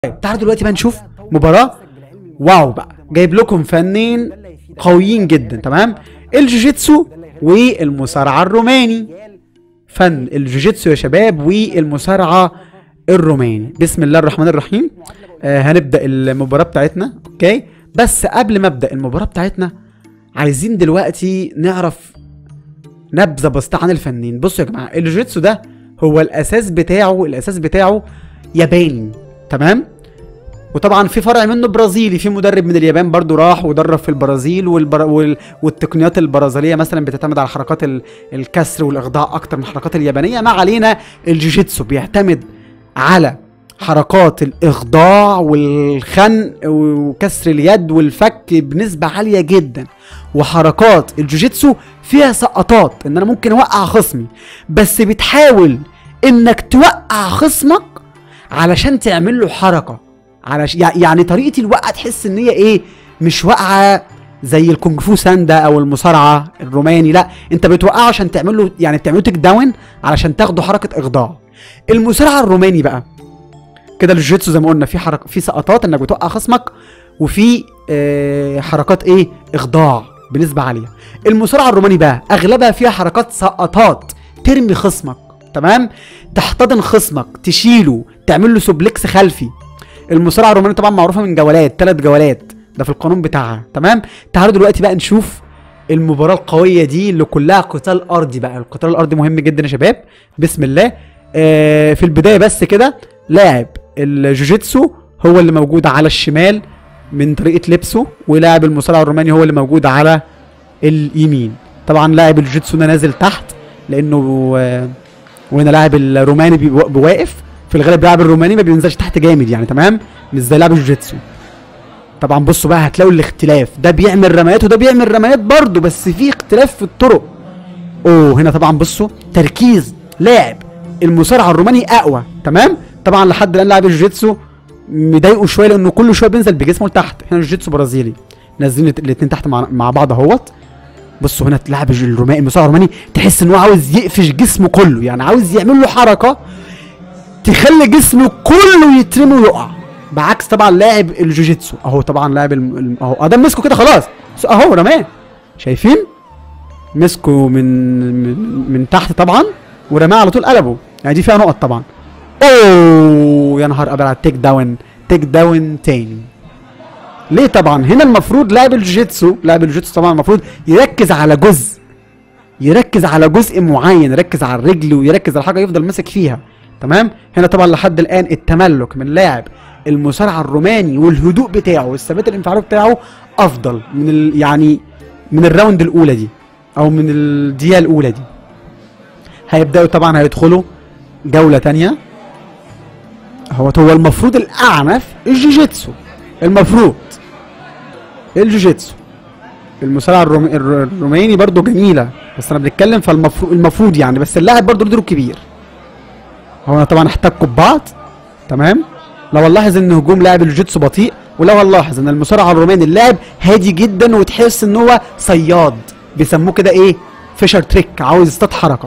طيب تعالوا دلوقتي بقى نشوف مباراة واو بقى جايب لكم فنين قويين جدا تمام الجوجيتسو والمصارعة الروماني فن الجوجيتسو يا شباب والمصارعة الروماني بسم الله الرحمن الرحيم آه هنبدأ المباراة بتاعتنا اوكي بس قبل ما ابدأ المباراة بتاعتنا عايزين دلوقتي نعرف نبذة بسيطة عن الفنين بصوا يا جماعة الجوجيتسو ده هو الأساس بتاعه الأساس بتاعه ياباني تمام وطبعا في فرع منه برازيلي في مدرب من اليابان برضو راح ودرب في البرازيل والبر... وال... والتقنيات البرازيليه مثلا بتعتمد على حركات ال... الكسر والاخضاع اكتر من الحركات اليابانيه ما علينا الجوجيتسو بيعتمد على حركات الاخضاع والخنق وكسر اليد والفك بنسبه عاليه جدا وحركات الجوجيتسو فيها سقطات ان انا ممكن اوقع خصمي بس بتحاول انك توقع خصمك علشان تعمل له حركه علش يعني طريقه الوقعه تحس ان هي ايه مش واقعه زي الكونج فو ساندا او المصارعه الروماني لا انت بتوقعه عشان تعمل له يعني بتعمل له تيك داون علشان تاخده حركه اخضاع المصارعه الروماني بقى كده الجوجيتسو زي ما قلنا في حركه في سقطات انك بتوقع خصمك وفي آه حركات ايه اخضاع بنسبه عاليه المصارعه الروماني بقى اغلبها فيها حركات سقطات ترمي خصمك تمام تحتضن خصمك تشيله تعمل له سوبلكس خلفي المصارعه الرومانيه طبعا معروفه من جولات ثلاث جولات ده في القانون بتاعها تمام تعالوا دلوقتي بقى نشوف المباراه القويه دي اللي كلها قتال ارضي بقى القتال الارضي مهم جدا يا شباب بسم الله آه في البدايه بس كده لاعب الجوجيتسو هو اللي موجود على الشمال من طريقه لبسه ولاعب المصارعه الروماني هو اللي موجود على اليمين طبعا لاعب الجوجيتسو ده نازل تحت لانه آه وهنا لاعب الروماني بواقف في الغالب لاعب الروماني ما بينزلش تحت جامد يعني تمام مش زي لاعب الجوجيتسو طبعا بصوا بقى هتلاقوا الاختلاف ده بيعمل رميات وده بيعمل رميات برضه بس في اختلاف في الطرق اوه هنا طبعا بصوا تركيز لاعب المصارعه الروماني اقوى تمام طبعا لحد الان لاعب الجوجيتسو مضايقه شويه لانه كل شويه بينزل بجسمه لتحت احنا الجوجيتسو برازيلي نازلين الاثنين تحت مع, مع بعض اهوت بصوا هنا تلاعب الروماني المصارع الروماني تحس ان هو عاوز يقفش جسمه كله يعني عاوز يعمل له حركه تخلي جسمه كله يترمي ويقع بعكس طبعا لاعب الجوجيتسو اهو طبعا لاعب الم... اهو ادم مسكه كده خلاص اهو رماه شايفين مسكه من من, من تحت طبعا ورماه على طول قلبه يعني دي فيها نقط طبعا اوه يا نهار ابيض على التيك داون تيك داون تاني ليه طبعا هنا المفروض لاعب الجوجيتسو لاعب الجوجيتسو طبعا المفروض يركز على جزء يركز على جزء معين يركز على الرجل ويركز على حاجه يفضل ماسك فيها تمام هنا طبعا لحد الان التملك من لاعب المصارعه الروماني والهدوء بتاعه والثبات الانفعالي بتاعه افضل من ال يعني من الراوند الاولى دي او من الدقيقه الاولى دي هيبداوا طبعا هيدخلوا جوله تانية هو هو المفروض الاعنف الجوجيتسو المفروض الجوجيتسو المصارعه الروم... الروماني برضو جميله بس انا بنتكلم فالمفروض المفروض يعني بس اللاعب برضو له دور كبير هو انا طبعا احتكوا ببعض تمام لو نلاحظ ان هجوم لاعب الجوجيتسو بطيء ولو نلاحظ ان المصارع الروماني اللاعب هادي جدا وتحس ان هو صياد بيسموه كده ايه فيشر تريك عاوز يصطاد حركه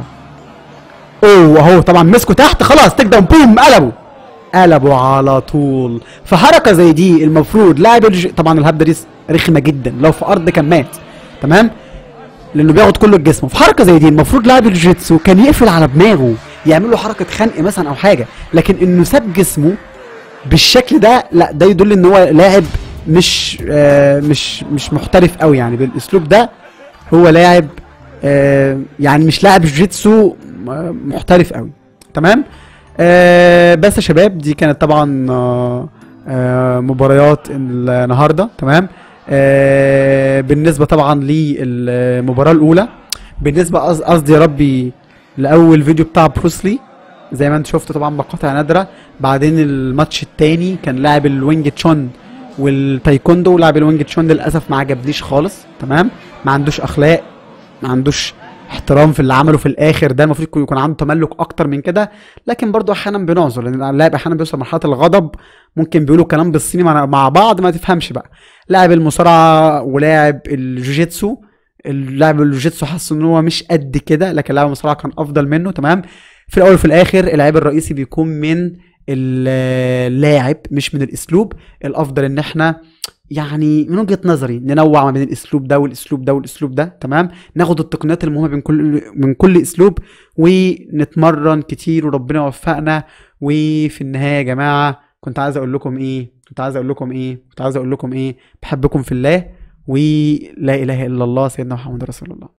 اوه اهو طبعا مسكه تحت خلاص تك داون بوم قلبه قلبه على طول فحركه زي دي المفروض لاعب الج... طبعا الهبده دي رخمه جدا لو في ارض كان مات تمام لانه بياخد كله الجسم في حركه زي دي المفروض لاعب الجيتسو كان يقفل على دماغه يعمل له حركه خنق مثلا او حاجه لكن انه ساب جسمه بالشكل ده لا ده يدل ان هو لاعب مش آه مش مش محترف قوي يعني بالاسلوب ده هو لاعب آه يعني مش لاعب جيتسو محترف قوي تمام آه بس يا شباب دي كانت طبعا آه آه مباريات النهارده تمام آه بالنسبه طبعا للمباراه الاولى بالنسبه قصدي يا ربي لاول فيديو بتاع بروسلي زي ما انت شفت طبعا مقاطع نادره بعدين الماتش التاني كان لاعب الوينج تشون والتايكوندو لاعب الوينج تشون للاسف ما عجبنيش خالص تمام ما عندوش اخلاق ما عندوش احترام في اللي عمله في الاخر ده المفروض يكون عنده تملك اكتر من كده لكن برضه احيانا بنعذر لان اللاعب احيانا بيوصل مرحله الغضب ممكن بيقولوا كلام بالصيني مع بعض ما تفهمش بقى لاعب المصارعه ولاعب الجوجيتسو اللاعب الجوجيتسو حس ان هو مش قد كده لكن لاعب المصارعه كان افضل منه تمام في الاول وفي الاخر اللاعب الرئيسي بيكون من اللاعب مش من الاسلوب الافضل ان احنا يعني من وجهه نظري ننوع ما بين الاسلوب ده والاسلوب ده والاسلوب ده تمام ناخد التقنيات المهمه من كل من كل اسلوب ونتمرن كتير وربنا يوفقنا وفي النهايه يا جماعه كنت عايز اقول لكم ايه كنت عايز اقول لكم ايه كنت عايز اقول لكم ايه بحبكم في الله ولا اله الا الله سيدنا محمد رسول الله